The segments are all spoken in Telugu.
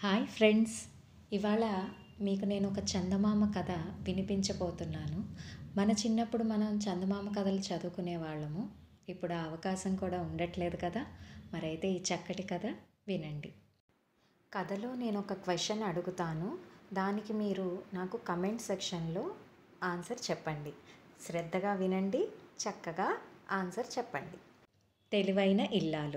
హాయ్ ఫ్రెండ్స్ ఇవాళ మీకు నేను ఒక చందమామ కథ వినిపించబోతున్నాను మన చిన్నప్పుడు మనం చందమామ కథలు చదువుకునే వాళ్ళము ఇప్పుడు ఆ అవకాశం కూడా ఉండట్లేదు కదా మరైతే ఈ చక్కటి కథ వినండి కథలో నేను ఒక క్వశ్చన్ అడుగుతాను దానికి మీరు నాకు కమెంట్ సెక్షన్లో ఆన్సర్ చెప్పండి శ్రద్ధగా వినండి చక్కగా ఆన్సర్ చెప్పండి తెలివైన ఇల్లాలు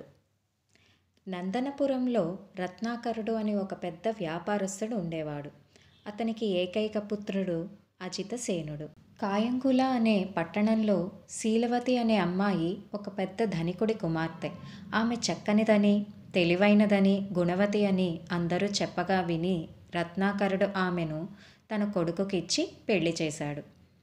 నందనపురంలో రత్నాకరుడు అని ఒక పెద్ద వ్యాపారస్తుడు ఉండేవాడు అతనికి ఏకైక పుత్రుడు అజితసేనుడు కాయంగుల అనే పట్టణంలో శీలవతి అనే అమ్మాయి ఒక పెద్ద ధనికుడి కుమార్తె ఆమె చక్కనిదని తెలివైనదని గుణవతి అని అందరూ చెప్పగా విని రత్నాకరుడు ఆమెను తన కొడుకుకిచ్చి పెళ్లి చేశాడు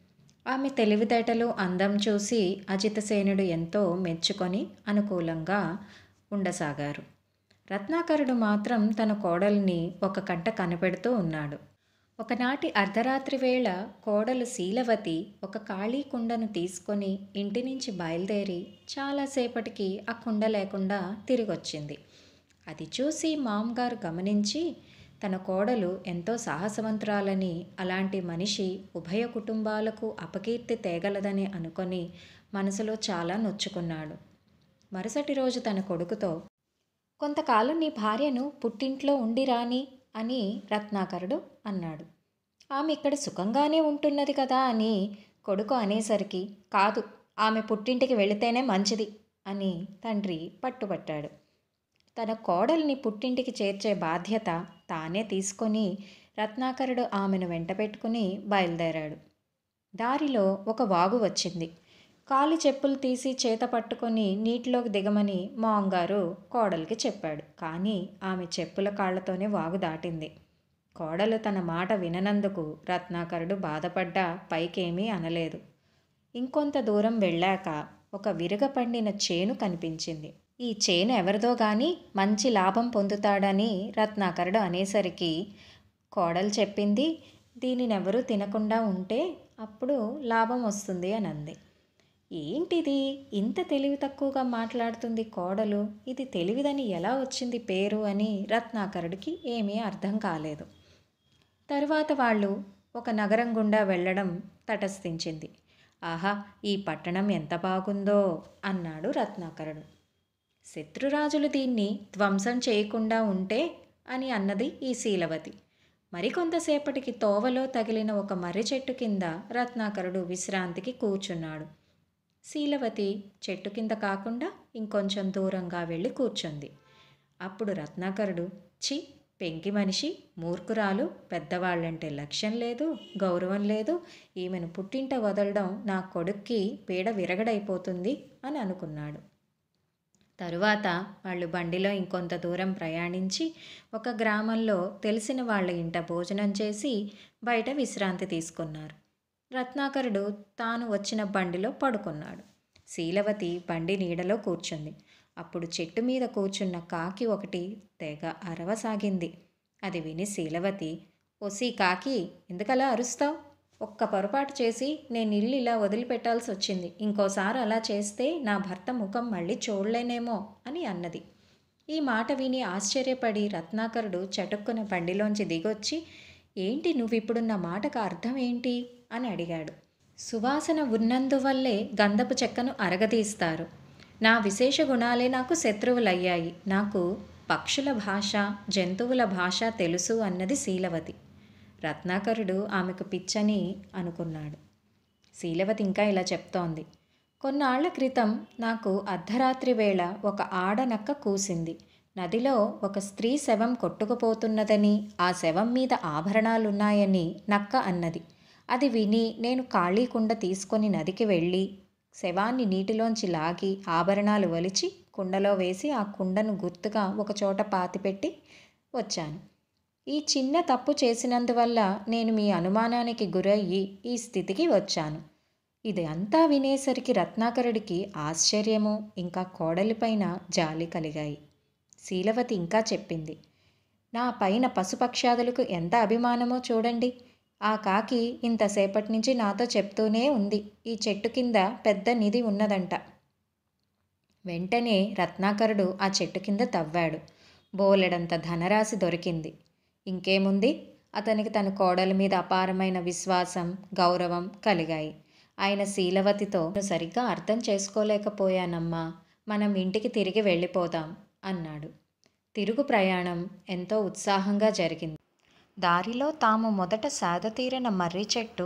ఆమె తెలివితేటలు అందం చూసి అజితసేనుడు ఎంతో మెచ్చుకొని అనుకూలంగా ఉండసాగారు రత్నాకరుడు మాత్రం తన కోడల్ని ఒక కంట కనిపెడుతూ ఉన్నాడు ఒకనాటి అర్ధరాత్రి వేళ కోడలు శీలవతి ఒక ఖాళీ కుండను తీసుకొని ఇంటి నుంచి బయలుదేరి చాలాసేపటికి ఆ కుండ లేకుండా తిరిగొచ్చింది అది చూసి మామగారు గమనించి తన కోడలు ఎంతో సాహసవంతురాలని అలాంటి మనిషి ఉభయ కుటుంబాలకు అపకీర్తి తేగలదని అనుకొని మనసులో చాలా నొచ్చుకున్నాడు మరుసటి రోజు తన కొడుకుతో కొంతకాలం నీ భార్యను పుట్టింట్లో ఉండి రాని అని రత్నాకరుడు అన్నాడు ఆమె ఇక్కడ సుఖంగానే ఉంటున్నది కదా అని కొడుకు అనేసరికి కాదు ఆమె పుట్టింటికి వెళితేనే మంచిది అని తండ్రి పట్టుబట్టాడు తన కోడల్ని పుట్టింటికి చేర్చే బాధ్యత తానే తీసుకొని రత్నాకరుడు ఆమెను వెంట పెట్టుకుని బయలుదేరాడు దారిలో ఒక వాగు వచ్చింది కాలి చెప్పులు తీసి చేత పట్టుకొని నీటిలోకి దిగమని మాంగారు కోడలికి చెప్పాడు కానీ ఆమె చెప్పుల కాళ్లతోనే వాగు దాటింది కోడలు తన మాట విననందుకు రత్నాకరుడు బాధపడ్డా పైకేమీ అనలేదు ఇంకొంత దూరం వెళ్ళాక ఒక విరగపండిన చేను కనిపించింది ఈ చేను ఎవరిదో గాని మంచి లాభం పొందుతాడని రత్నాకరుడు అనేసరికి కోడలు చెప్పింది దీనినెవరూ తినకుండా ఉంటే అప్పుడు లాభం వస్తుంది అని అంది ఏంటిది ఇంత తెలివి తక్కువగా మాట్లాడుతుంది కోడలు ఇది తెలివిదని ఎలా వచ్చింది పేరు అని రత్నాకరుడికి ఏమీ అర్థం కాలేదు తరువాత వాళ్ళు ఒక నగరం గుండా వెళ్ళడం తటస్థించింది ఆహా ఈ పట్టణం ఎంత బాగుందో అన్నాడు రత్నాకరుడు శత్రురాజులు దీన్ని ధ్వంసం చేయకుండా ఉంటే అని అన్నది ఈ శీలవతి మరికొంతసేపటికి తోవలో తగిలిన ఒక మర్రి చెట్టు కింద రత్నాకరుడు విశ్రాంతికి కూర్చున్నాడు శీలవతి చెట్టు కింద కాకుండా ఇంకొంచెం దూరంగా వెళ్ళి కూర్చుంది అప్పుడు రత్నాకరుడు చి పెంకి మనిషి మూర్ఖురాలు పెద్దవాళ్ళంటే లక్ష్యం లేదు గౌరవం లేదు ఈమెను పుట్టింట వదలడం నా కొడుక్కి పీడ విరగడైపోతుంది అని అనుకున్నాడు తరువాత వాళ్ళు బండిలో ఇంకొంత దూరం ప్రయాణించి ఒక గ్రామంలో తెలిసిన వాళ్ళ ఇంట భోజనం చేసి బయట విశ్రాంతి తీసుకున్నారు రత్నాకరుడు తాను వచ్చిన బండిలో పడుకున్నాడు శీలవతి బండి నీడలో కూర్చుంది అప్పుడు చెట్టు మీద కూర్చున్న కాకి ఒకటి తెగ అరవసాగింది అది విని శీలవతి ఓసి కాకి ఎందుకలా అరుస్తావు ఒక్క పొరపాటు చేసి నేను ఇల్లు ఇలా వదిలిపెట్టాల్సి వచ్చింది ఇంకోసారి అలా చేస్తే నా భర్త ముఖం మళ్ళీ చూడలేనేమో అని అన్నది ఈ మాట విని ఆశ్చర్యపడి రత్నాకరుడు చటుక్కున బండిలోంచి దిగొచ్చి ఏంటి నువ్విప్పుడు నా మాటకు అర్థం ఏంటి అని అడిగాడు సువాసన ఉన్నందువల్లే గంధపు చెక్కను అరగదీస్తారు నా విశేష గుణాలే నాకు శత్రువులయ్యాయి నాకు పక్షుల భాష జంతువుల భాష తెలుసు అన్నది శీలవతి రత్నాకరుడు ఆమెకు పిచ్చని అనుకున్నాడు శీలవతి ఇంకా ఇలా చెప్తోంది కొన్నాళ్ల క్రితం నాకు అర్ధరాత్రి వేళ ఒక ఆడనక్క కూసింది నదిలో ఒక స్త్రీ శవం కొట్టుకుపోతున్నదని ఆ శవం మీద ఆభరణాలున్నాయని నక్క అన్నది అది విని నేను ఖాళీ కుండ తీసుకొని నదికి వెళ్ళి శవాన్ని నీటిలోంచి లాగి ఆభరణాలు ఒలిచి కుండలో వేసి ఆ కుండను గుర్తుగా ఒకచోట పాతిపెట్టి వచ్చాను ఈ చిన్న తప్పు చేసినందువల్ల నేను మీ అనుమానానికి గురయ్యి ఈ స్థితికి వచ్చాను ఇది అంతా వినేసరికి రత్నాకరుడికి ఆశ్చర్యము ఇంకా కోడలిపైన జాలి కలిగాయి శీలవతి ఇంకా చెప్పింది నా పైన పశుపక్షాదులకు ఎంత అభిమానమో చూడండి ఆ కాకి ఇంతసేపటి నుంచి నాతో చెప్తూనే ఉంది ఈ చెట్టు కింద పెద్ద నిధి ఉన్నదంట వెంటనే రత్నాకరుడు ఆ చెట్టు కింద తవ్వాడు బోలెడంత ధనరాశి దొరికింది ఇంకేముంది అతనికి తన కోడల మీద అపారమైన విశ్వాసం గౌరవం కలిగాయి ఆయన శీలవతితో "నేను సరిగ్గా అర్థం చేసుకోలేకపోయానమ్మా మనం ఇంటికి తిరిగి వెళ్ళిపోదాం అన్నాడు తిరుగు ప్రయాణం ఎంతో ఉత్సాహంగా జరిగింది దారిలో తాము మొదట సాదతీరిన మర్రి చెట్టు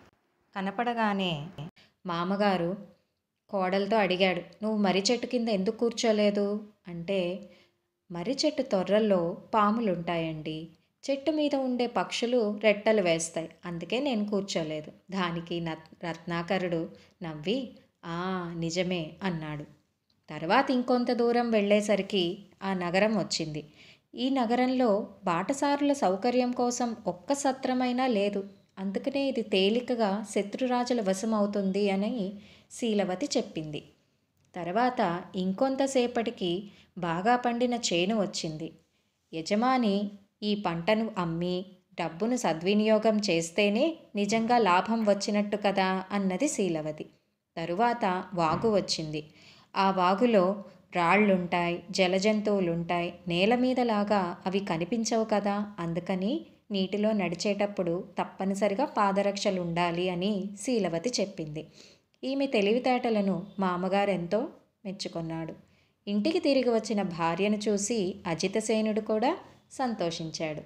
కనపడగానే మామగారు కోడలతో అడిగాడు నువ్వు మర్రి చెట్టు కింద ఎందుకు కూర్చోలేదు అంటే మర్రి చెట్టు తొర్రల్లో పాములుంటాయండి చెట్టు మీద ఉండే పక్షులు రెట్టలు వేస్తాయి అందుకే నేను కూర్చోలేదు దానికి నత్ రత్నాకరుడు నవ్వి ఆ నిజమే అన్నాడు తర్వాత ఇంకొంత దూరం వెళ్ళేసరికి ఆ నగరం వచ్చింది ఈ నగరంలో బాటసారుల సౌకర్యం కోసం ఒక్క సత్రమైనా లేదు అందుకనే ఇది తేలికగా శత్రురాజుల వశం అవుతుంది అని శీలవతి చెప్పింది తర్వాత ఇంకొంతసేపటికి బాగా పండిన చేను వచ్చింది యజమాని ఈ పంటను అమ్మి డబ్బును సద్వినియోగం చేస్తేనే నిజంగా లాభం వచ్చినట్టు కదా అన్నది శీలవతి తరువాత వాగు వచ్చింది ఆ వాగులో రాళ్ళుంటాయి జలజంతువులుంటాయి నేల మీదలాగా అవి కనిపించవు కదా అందుకని నీటిలో నడిచేటప్పుడు తప్పనిసరిగా పాదరక్షలు ఉండాలి అని శీలవతి చెప్పింది ఈమె తెలివితేటలను మామగారు ఎంతో మెచ్చుకున్నాడు ఇంటికి తిరిగి వచ్చిన భార్యను చూసి అజితసేనుడు కూడా సంతోషించాడు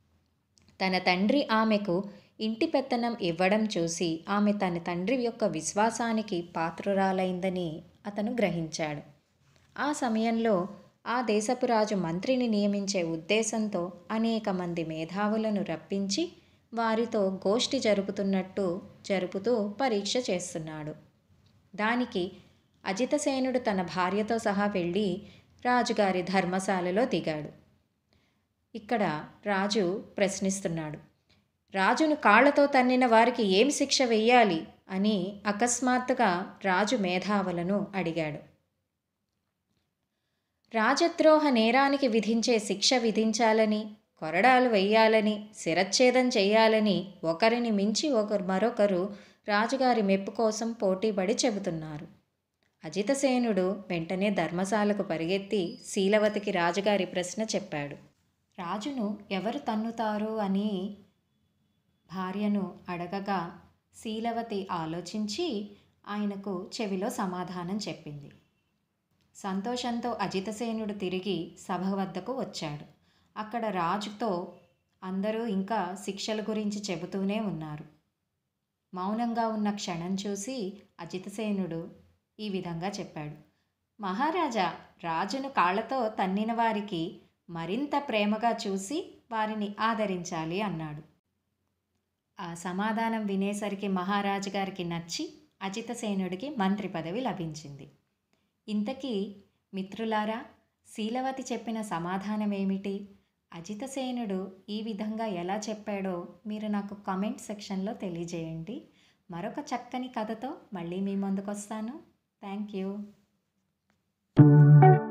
తన తండ్రి ఆమెకు ఇంటి పెత్తనం ఇవ్వడం చూసి ఆమె తన తండ్రి యొక్క విశ్వాసానికి పాత్రురాలైందని అతను గ్రహించాడు ఆ సమయంలో ఆ దేశపు రాజు మంత్రిని నియమించే ఉద్దేశంతో అనేక మంది మేధావులను రప్పించి వారితో గోష్ఠి జరుపుతున్నట్టు జరుపుతూ పరీక్ష చేస్తున్నాడు దానికి అజితసేనుడు తన భార్యతో సహా వెళ్ళి రాజుగారి ధర్మశాలలో దిగాడు ఇక్కడ రాజు ప్రశ్నిస్తున్నాడు రాజును కాళ్లతో తన్నిన వారికి ఏం శిక్ష వెయ్యాలి అని అకస్మాత్తుగా రాజు మేధావులను అడిగాడు రాజద్రోహ నేరానికి విధించే శిక్ష విధించాలని కొరడాలు వెయ్యాలని శిరచ్ఛేదం చేయాలని ఒకరిని మించి ఒకరు మరొకరు రాజుగారి మెప్పు కోసం పోటీపడి చెబుతున్నారు అజితసేనుడు వెంటనే ధర్మశాలకు పరిగెత్తి శీలవతికి రాజుగారి ప్రశ్న చెప్పాడు రాజును ఎవరు తన్నుతారు అని భార్యను అడగగా శీలవతి ఆలోచించి ఆయనకు చెవిలో సమాధానం చెప్పింది సంతోషంతో అజితసేనుడు తిరిగి సభ వద్దకు వచ్చాడు అక్కడ రాజుతో అందరూ ఇంకా శిక్షల గురించి చెబుతూనే ఉన్నారు మౌనంగా ఉన్న క్షణం చూసి అజితసేనుడు ఈ విధంగా చెప్పాడు మహారాజా రాజును కాళ్లతో తన్నిన వారికి మరింత ప్రేమగా చూసి వారిని ఆదరించాలి అన్నాడు ఆ సమాధానం వినేసరికి మహారాజు గారికి నచ్చి అజితసేనుడికి మంత్రి పదవి లభించింది ఇంతకీ మిత్రులారా శీలవతి చెప్పిన సమాధానం ఏమిటి అజితసేనుడు ఈ విధంగా ఎలా చెప్పాడో మీరు నాకు కామెంట్ సెక్షన్లో తెలియజేయండి మరొక చక్కని కథతో మళ్ళీ మీ ముందుకు వస్తాను థ్యాంక్ యూ